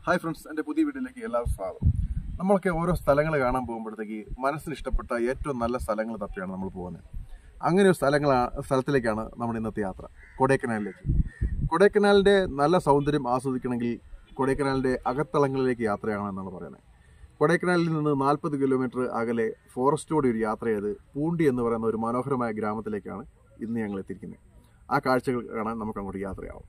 Hi friends എൻ്റെ പുതിയ വീഡിയോയിലേക്ക് എല്ലാവർക്കും സ്വാഗതം നമ്മളൊക്കെ ഓരോ സ്ഥലങ്ങൾ കാണാൻ പോകുമ്പോഴത്തേക്ക് മനസ്സിന് ഇഷ്ടപ്പെട്ട ഏറ്റവും നല്ല സ്ഥലങ്ങൾ തപ്പിയാണ് നമ്മൾ പോകുന്നത് അങ്ങനെ ഒരു സ്ഥലങ്ങൾ സ്ഥലത്തിലേക്കാണ് നമ്മുടെ ഇന്നത്തെ യാത്ര കൊടൈക്കനാലിലേക്ക് കൊടൈക്കനാലിൻ്റെ നല്ല സൗന്ദര്യം ആസ്വദിക്കണമെങ്കിൽ കൊടൈക്കനാലിൻ്റെ അകത്തളങ്ങളിലേക്ക് യാത്രയാണ് എന്നാണ് പറയുന്നത് കൊടൈക്കനാലിൽ നിന്ന് നാൽപ്പത് കിലോമീറ്റർ അകലെ ഫോറസ്റ്റോടെ ഒരു യാത്ര ചെയ്ത് പൂണ്ടി എന്ന് പറയുന്ന ഒരു മനോഹരമായ ഗ്രാമത്തിലേക്കാണ് ഇന്ന് ഞങ്ങൾ എത്തിയിരിക്കുന്നത് ആ കാഴ്ചകൾ കാണാൻ നമുക്ക് അങ്ങോട്ട് യാത്രയാവും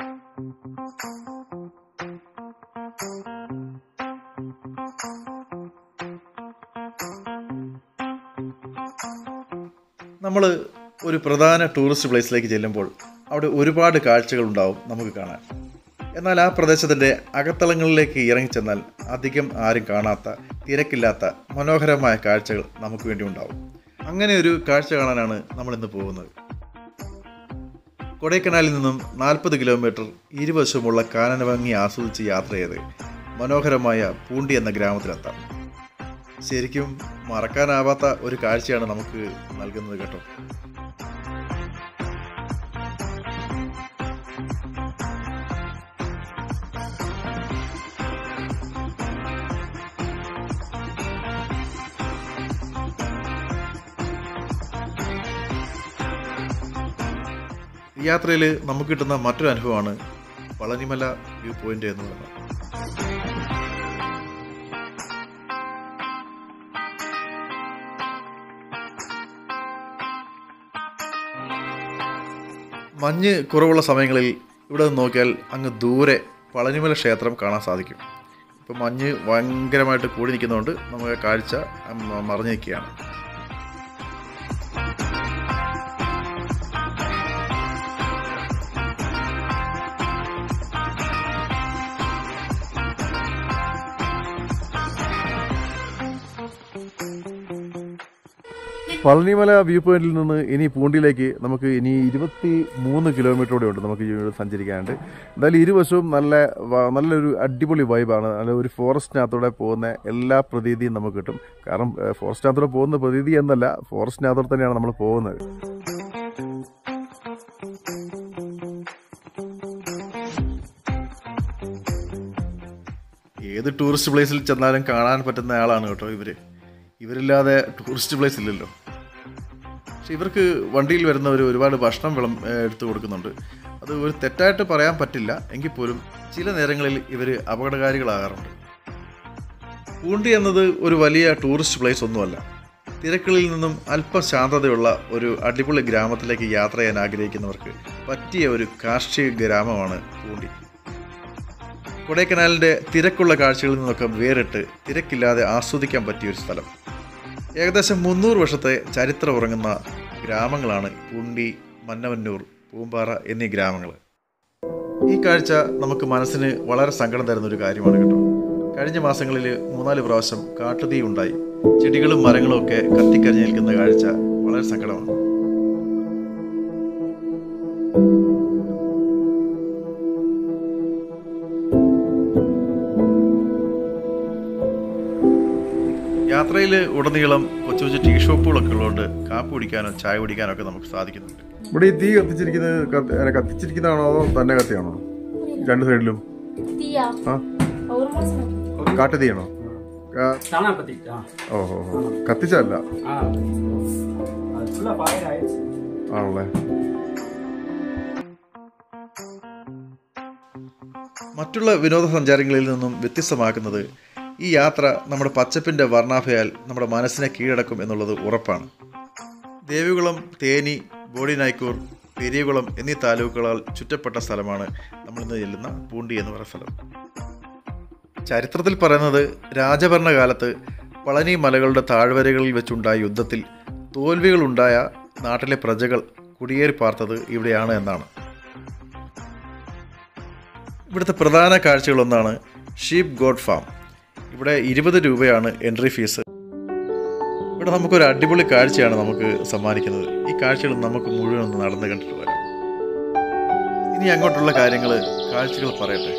നമ്മൾ ഒരു പ്രധാന ടൂറിസ്റ്റ് പ്ലേസിലേക്ക് ചെല്ലുമ്പോൾ അവിടെ ഒരുപാട് കാഴ്ചകൾ ഉണ്ടാവും നമുക്ക് കാണാൻ എന്നാൽ ആ പ്രദേശത്തിൻ്റെ അകത്തളങ്ങളിലേക്ക് ഇറങ്ങിച്ചെന്നാൽ അധികം ആരും കാണാത്ത തിരക്കില്ലാത്ത മനോഹരമായ കാഴ്ചകൾ നമുക്ക് വേണ്ടി ഉണ്ടാവും അങ്ങനെ ഒരു കാഴ്ച കാണാനാണ് നമ്മൾ ഇന്ന് പോകുന്നത് കൊടൈക്കനാലിൽ നിന്നും നാൽപ്പത് കിലോമീറ്റർ ഇരുവശവുമുള്ള കാനന ഭംഗി ആസ്വദിച്ച് യാത്ര ചെയ്ത് മനോഹരമായ പൂണ്ടി എന്ന ഗ്രാമത്തിലെത്താം ശരിക്കും മറക്കാനാവാത്ത ഒരു കാഴ്ചയാണ് നമുക്ക് നൽകുന്നത് കേട്ടോ ഈ യാത്രയിൽ നമുക്ക് കിട്ടുന്ന മറ്റൊരു അനുഭവമാണ് പളനിമല വ്യൂ പോയിന്റ് എന്ന് പറയുന്നത് മഞ്ഞ് കുറവുള്ള സമയങ്ങളിൽ ഇവിടെ നിന്ന് നോക്കിയാൽ അങ്ങ് ദൂരെ പളനിമല ക്ഷേത്രം കാണാൻ സാധിക്കും ഇപ്പം മഞ്ഞ് ഭയങ്കരമായിട്ട് കൂടി നിൽക്കുന്നതുകൊണ്ട് നമുക്ക് ആ കാഴ്ച മ- മറഞ്ഞു നിൽക്കുകയാണ് പളനിമല വ്യൂ പോയിന്റിൽ നിന്ന് ഇനി പൂണ്ടിയിലേക്ക് നമുക്ക് ഇനി ഇരുപത്തി മൂന്ന് കിലോമീറ്റർ കൂടെ ഉണ്ട് നമുക്ക് ഈ സഞ്ചരിക്കാനുണ്ട് എന്തായാലും ഇരുവശവും നല്ല വ- നല്ലൊരു അടിപൊളി വൈബാണ് നല്ല ഒരു ഫോറസ്റ്റിനകത്തൂടെ പോകുന്ന എല്ലാ പ്രതീതിയും നമുക്ക് കിട്ടും കാരണം ഏഹ്, ഫോറസ്റ്റിനകത്തൂടെ പോകുന്ന പ്രതീതി എന്നല്ല ഫോറസ്റ്റിനകത്തൂടെ തന്നെയാണ് നമ്മൾ പോകുന്നത് ഏത് ടൂറിസ്റ്റ് പ്ലേസിൽ ചെന്നാലും കാണാൻ പറ്റുന്ന ആളാണ് കേട്ടോ ഇവര് ഇവരില്ലാതെ ടൂറിസ്റ്റ് പ്ലേസ് ഇല്ലല്ലോ പക്ഷെ ഇവർക്ക് വണ്ടിയിൽ വരുന്നവർ ഒരുപാട് ഭക്ഷണം വിളം ഏഹ് എടുത്തു കൊടുക്കുന്നുണ്ട് അത് ഒരു തെറ്റായിട്ട് പറയാൻ പറ്റില്ല എങ്കിൽ പോലും ചില നേരങ്ങളിൽ ഇവർ അപകടകാരികളാകാറുണ്ട് പൂണ്ടി എന്നത് ഒരു വലിയ ടൂറിസ്റ്റ് പ്ലേസ് ഒന്നുമല്ല തിരക്കുകളിൽ നിന്നും അല്പം ശാന്തതയുള്ള ഒരു അടിപൊളി ഗ്രാമത്തിലേക്ക് യാത്ര ചെയ്യാൻ ആഗ്രഹിക്കുന്നവർക്ക് പറ്റിയ ഒരു കാർഷിക ഗ്രാമമാണ് പൂണ്ടി കൊടൈക്കനാലിൻ്റെ തിരക്കുള്ള കാഴ്ചകളിൽ നിന്നൊക്കെ വേറിട്ട് തിരക്കില്ലാതെ ആസ്വദിക്കാൻ പറ്റിയ ഒരു സ്ഥലം ഏകദേശം മുന്നൂറ് വർഷത്തെ ചരിത്രം ഉറങ്ങുന്ന ഗ്രാമങ്ങളാണ് പൂണ്ടി മന്നവന്നൂർ പൂമ്പാറ എന്നീ ഗ്രാമങ്ങൾ ഈ കാഴ്ച നമുക്ക് മനസ്സിന് വളരെ സങ്കടം തരുന്ന ഒരു കാര്യമാണ് കേട്ടോ കഴിഞ്ഞ മാസങ്ങളിൽ മൂന്നാല് പ്രാവശ്യം കാട്ടുതീ ഉണ്ടായി ചെടികളും മരങ്ങളും ഒക്കെ കത്തിക്കരിഞ്ഞ് നിൽക്കുന്ന കാഴ്ച വളരെ സങ്കടമാണ് യാത്രയിൽ ഉടനീളം കൊച്ചു കൊച്ചു ടീ ഷോപ്പുകളൊക്കെ ഉള്ളതുകൊണ്ട് കാപ്പി കുടിക്കാനോ ചായ കുടിക്കാനോ ഒക്കെ നമുക്ക് സാധിക്കുന്നുണ്ട് ഇവിടെ ഈ തീ കത്തിച്ചിരിക്കുന്നത് കത്തിച്ചിരിക്കുന്നതാണോ അതോ തന്നെ കത്തിയാണോ രണ്ട് സൈഡിലും തീയാ ആ ഒരു മാസം കാട്ടുതീയാണോ தானா பத்தி ஆ ഓ ഓ ഓ. കത്തിച്ചല്ല ஆ அது ஃபுல்லாக ஃபயர் ஆயிடுச்சு ആണല്ലേ മറ്റുള്ള വിനോദസഞ്ചാരങ്ങളിൽ നിന്നും വ്യത്യസ്തമാക്കുന്നത് ഈ യാത്ര നമ്മുടെ പച്ചപ്പിൻ്റെ വർണ്ണാഭയാൽ നമ്മുടെ മനസ്സിനെ കീഴടക്കും എന്നുള്ളത് ഉറപ്പാണ് ദേവികുളം തേനി ബോഡിനായ്ക്കൂർ പെരിയകുളം എന്നീ താലൂക്കുകളാൽ ചുറ്റപ്പെട്ട സ്ഥലമാണ് നമ്മളിന്ന് ചെല്ലുന്ന പൂണ്ടി എന്ന് പറയുന്ന സ്ഥലം ചരിത്രത്തിൽ പറയുന്നത് രാജഭരണകാലത്ത് പളനി മലകളുടെ താഴ്വരകളിൽ വെച്ചുണ്ടായ യുദ്ധത്തിൽ തോൽവികളുണ്ടായ നാട്ടിലെ പ്രജകൾ കുടിയേറി പാർത്തത് ഇവിടെയാണ് എന്നാണ് ഇവിടുത്തെ പ്രധാന കാഴ്ചകളൊന്നാണ് ഷീപ്പ് ഗോഡ് ഫാം ഇവിടെ ഇരുപത് രൂപയാണ് എൻട്രി ഫീസ് ഇവിടെ നമുക്കൊരു അടിപൊളി കാഴ്ചയാണ് നമുക്ക് സമ്മാനിക്കുന്നത് ഈ കാഴ്ചകൾ നമുക്ക് മുഴുവൻ ഒന്ന് നടന്നു കണ്ടിട്ട് വരാം ഇനി അങ്ങോട്ടുള്ള കാര്യങ്ങൾ കാഴ്ചകൾ പറയട്ടെ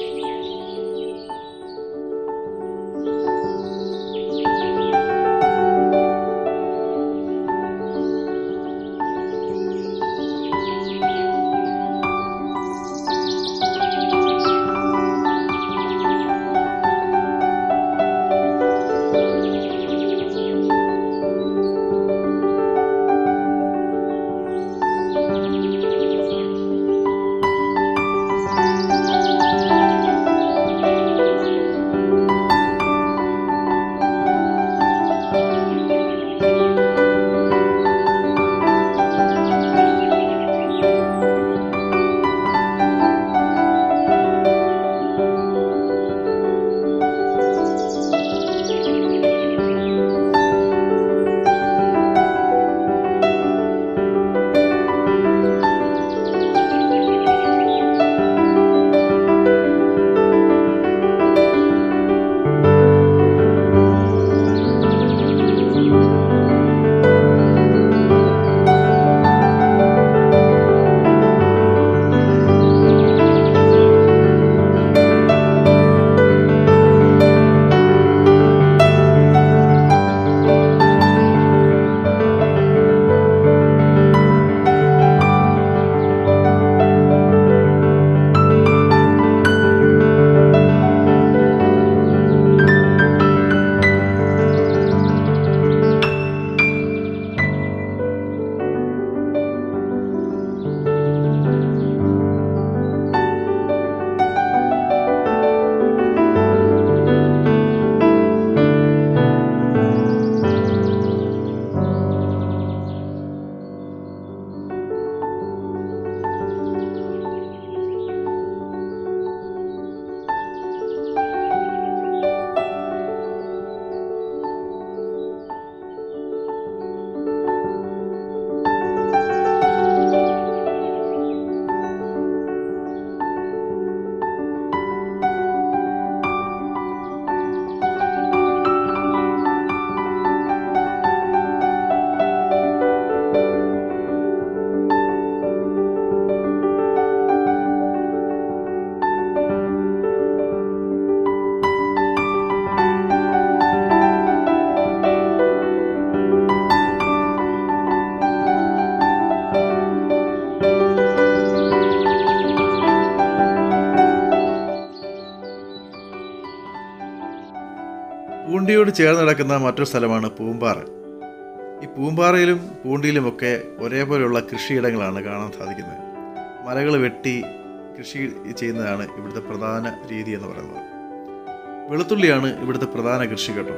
പൂണ്ടിയോട് ചേർന്ന് കിടക്കുന്ന മറ്റൊരു സ്ഥലമാണ് പൂമ്പാറ ഈ പൂമ്പാറയിലും പൂണ്ടിയിലുമൊക്കെ ഒരേപോലെയുള്ള കൃഷിയിടങ്ങളാണ് കാണാൻ സാധിക്കുന്നത് മലകൾ വെട്ടി കൃഷി ചെയ്യുന്നതാണ് ഇവിടുത്തെ പ്രധാന രീതി എന്ന് പറയുന്നത് വെളുത്തുള്ളിയാണ് ഇവിടുത്തെ പ്രധാന കൃഷി കേട്ടോ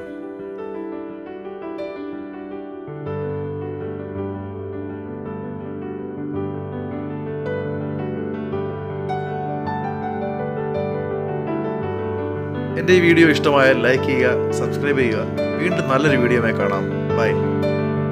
എൻ്റെ ഈ വീഡിയോ ഇഷ്ടമായാൽ ലൈക്ക് ചെയ്യുക സബ്സ്ക്രൈബ് ചെയ്യുക വീണ്ടും നല്ലൊരു വീഡിയോമായി കാണാം ബൈ